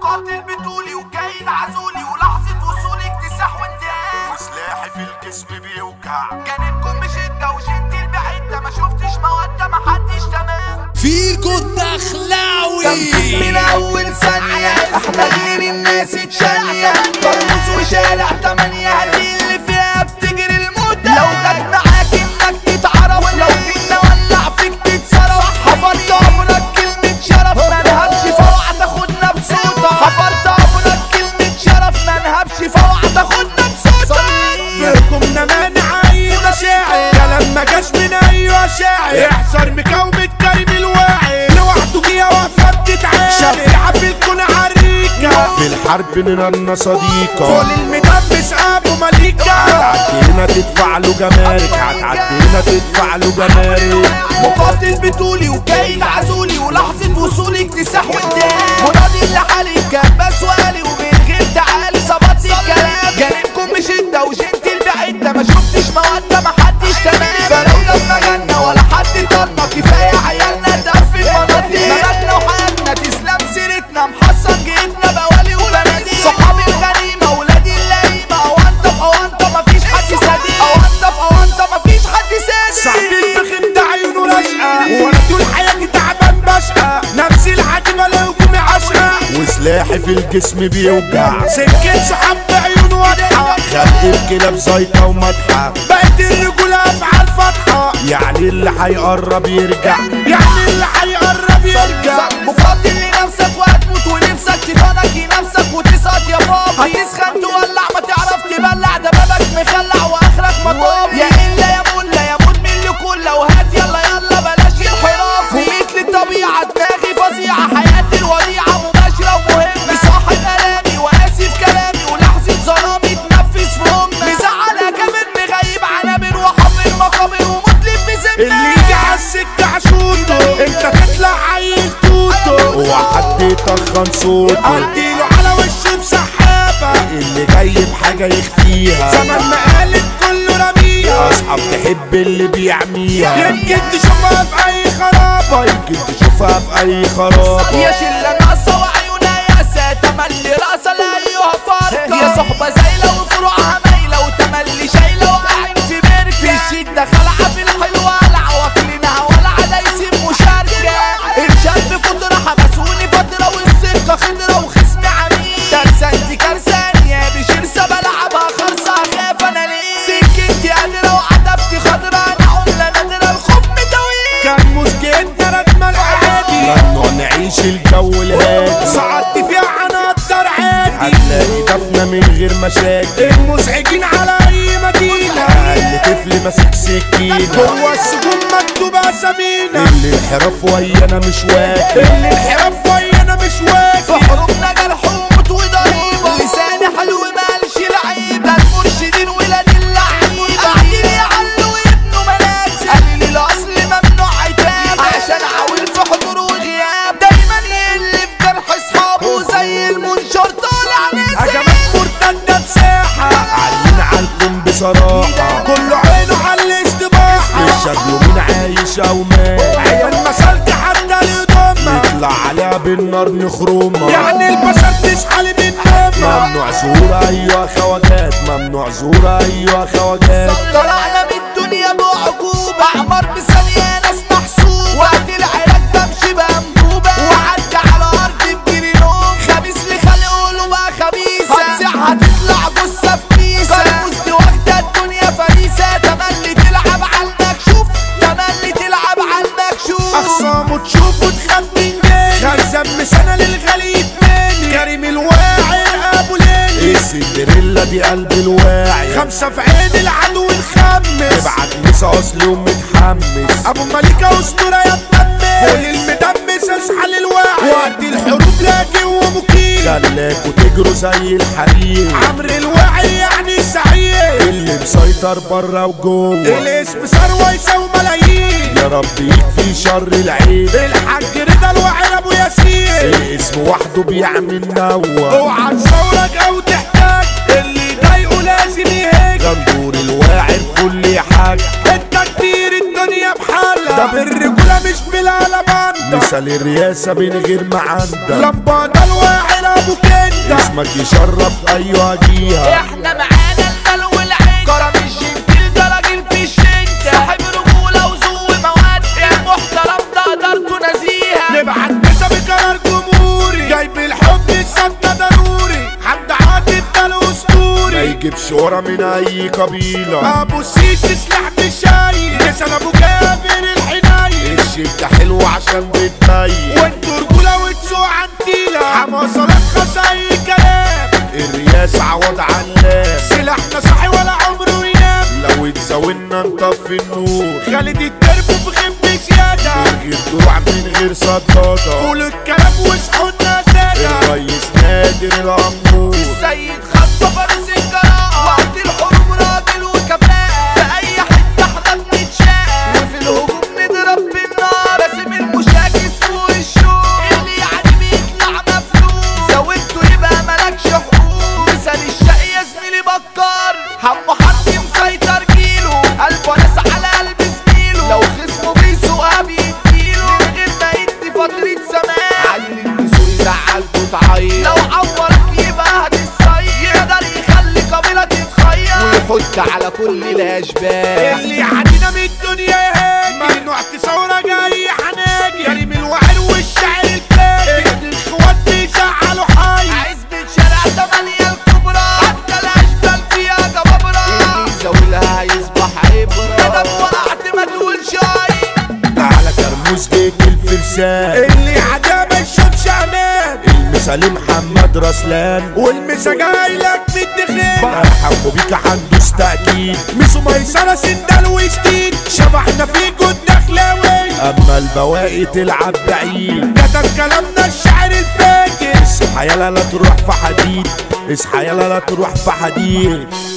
مقاتل بطولي وجاي عزولي ولحظة وصولي اكتساح وانتهاء وسلاحي في الجسم بيوجع جانبكم بشدة وجنتي البعيدة ما شفتش مودة ما حدش تمام فيكو الدخلاوي تنفيذ من اول ثانية احنا غير الناس التانية ترمز وشارع تمانية دي اللي فيها بتجري الموتى لو جت معاك انك تتعرف لو جينا ولع فيك تتصرف حفرت عمرك كلمة شرف ما نهبش فوعة تاخدنا بصوتك حفرت عمرك كلمة شرف ما نهبش فوعة تاخدنا بصوتك فيكم مانع اي مشاعر كلام ما جاش من اي شاعر احذر مكومة كريم الواعي لوحده جه واقفة بتتعارك شفيعة في الكون عريكة في الحرب نرنا صديقة فوق المدبس ابو مليكة هتعدي هنا تدفع له جمارك هتعدي هنا تدفع له جمارك مقاتل بطولي وجاي عزولي ولحظة وصولي اكتساح وانتهاء منادي لحالي كباس سؤالي ومن غير تعالي ظبطت الكلام جانبكم بشدة وجنتي البعيدة ما شفتش مودة ما حدش تمام فلو لما جنة ولا حد طلنا كفاية عيالنا تقفل مناطق مماتنا وحياتنا تسلم سيرتنا محصن جيتنا بوالي وبناديل صحابي الغنيمة ولادي اللئيمة او انت في او انت مفيش حد صديق او انت في او انت مفيش حد صادق صاحبي الفخم ده عيونه راشقة وانا طول حياتي تعبان بشقى نفسي العتمة لو جمي عشقة وسلاحي في الجسم بيوجع سكة صحاب بعيونه واضحة خلق الكلاب زيطة ومدحة بقت الرجولة افعال فاتحة يعني اللي هيقرب يرجع يعني اللي هيقرب يرجع مقاتل لنفسك وهتموت ونفسك شيطانك ينافسك وتسقط يا بابا هتسخن تولع ما تعرف تبلع ده بابك مخلع واخرك مطاب يا الا يا ملا يا مود من لكل وهات يلا يلا بلاش انحراف وميت للطبيعه دماغي فظيعه حياتي الوديعه مباشره ومهمه صاحب الامي واسف كلامي ولحظه ظلامي تنفذ في امي مزعل كامل مغيب عنابر وحفر مقابر ومطلب بذمه اللي يجي على السكة عشوته انت تطلع عيل توتو وحد يطخن صوته اديله على وشه بسحابة اللي جاي بحاجة يخفيها زمن ما قالت كله رميها اصحاب تحب اللي بيعميها يمكن تشوفها في اي خرابة يمكن تشوفها في اي خرابة يا شلة ناقصة وعيونها ياسة تملي راسة لا أيها فارقة يا صحبة زايلة وفروعها مايلة وتملي شايلة وقاعد في بركة في الشدة خلعة في الحلوة قلعة واكلينها ولعة دايسين مشاركة إرشاد بقدرة حبسوني فترة والسكة خضرة وخصمي عميل ترسانتي كرسانية بشرسة بلعبها خرصة أخاف أنا ليه سكتي قادرة وعتبتي خضرة أنا عملة نادرة الخوف متويل كان مسجدنا ردمة العادي ممنوع نعيش الجو الهادي صعدت فيها عناطر عادي هتلاقي دفنة من غير مشاكل المزعجين على اي مدينة أقل طفل ماسك سكينة جوه السجون مكتوبة اسامينا اللي انحراف ويانا مش واكل اللي انحراف ويانا مش في واكل حروبنا جرح وموت وضريبة لساني حلو مالش لعيب ده المرشدين ولاد اللعيبة قاعدين يعلوا ويبنوا منازل قليل الأصل ممنوع عتاب عشان عاول في حضور وغياب دايما يقل في جرح أصحابه زي المنشار طالع نازل هجمات مرتدة بساحة عالين عالكم بصراحة كله عينه على الاستباحة الشكل مين عايش أو مات عيال مسالك حتى لضمة نطلع عليها بالنار نخرمها يعني البشر تسحل من نومة ممنوع ظهور أيوة خواجات ممنوع ظهور أيوة خواجات طلعنا من الدنيا بعقوبة أعمار بثانية ناس محسوبة وقت العراق بمشي بأنبوبة وعدي على أرض بجري نوم خبيث لخلقه له بقى خبيثة هتسيح هتطلع جثة في كيسة كرموز دي واخدة الدنيا فريسة تملي تلعب على المكشوف تملي تلعب على المكشوف أخصامه تشوف وتخاف من جاني خزم سنة للغليب مني كريم الواعي أبو ليلي السندريلا دي قلب الواعي خمسة في عين العدو الخمس ابعت لسه أصلي ومتحمس أبو مليكة أسطورة يا تدمس فوق المدمس اصحى للواعي وقت الحروب لاجي ومكيل خلاكوا تجروا زي الحريم عمرو الواعي يعني سعيد اللي مسيطر بره وجوه الاسم ثروة يساوي ملايين يا رب يكفي شر العين الحاج رضا الواعي ابو ياسين الاسم وحده بيعمل نوى اوعى تصورك او تحتاج اللي يضايقه لازم يهاج غندور الواعي الكل حاجة انت كبير الدنيا بحالها ده بالرجولة مش بلا لبندة مثال الرئاسة من غير ما عندك لمبادة الواحد ابو كندا اسمك يشرف ايوه جيها احنا معانا المال والعين كرم الجنتيل ده راجل في الشنكة صاحب رجولة وذوق مواد المحترم ده قدرته نزيهة نبعت بسبب قرار جمهوري جايب الحب السد ضروري حمد عاطف ده ما الاسطوري يجيبش ورا من اي قبيلة ابو السيسي سلاح بشاي لسان ابو جابر الحناية الشدة حلوة عشان بتبين وانتوا رجولة وتسوق عنتيلة حماسة لخص اي كلام الرياسة عوض علام سلاحنا صاحي ولا عمره ينام لو اتزاولنا نطفي النور خالد الدرب في خيمة زيادة من غير دروع من غير صدادة قولوا الكلام واصحونا سادة الريس نادر الأمور السيد خط فارس الجراءة وقت الحروب راجل وكفاءة في أي حتة احنا بنتشاق وفي الهجوم نضرب بالنار راسم المشاكس فوق الشوق اللي يعني بيطلع مفلوس زودته يبقى مالكش حقوق مثال الشقي يا زميلي بكار حمو حد مسيطر جيله قلبه ناس على قلب زميله لو خصمه بيسوقها بيديله من غير ما يدي فترة زمان عيل النسور زعلته تعيط لو عورك يبقى هتتصير يقدر يخلي قبيلة تتخير ويحط على كل الأشباه اللي عدينا من الدنيا يهاجي ممنوع تصورة جاي حناجي كريم الوعر والشعر الفاجر الاخوات بيزعلوا حي عزبة شارع تمانية الكبرى حتى الأشبال فيها جبابرة اللي يزاولها هيصبح عبرة مادام وقعت ما تقولش أي على كرموز بيت الفرسان اللي عدا ما يشوفش امان المثال محمد رسلان والمسا جايلك من الدخيل مرحبا بيك عنده تأكيد ميسو ميسرة سندال وجديد شبحنا في جود دخلاوي اما البواقي تلعب بعيد كتب كلامنا الشعر الفاجر اصحى يلا لا تروح في حديد اصحى يلا لا تروح في حديد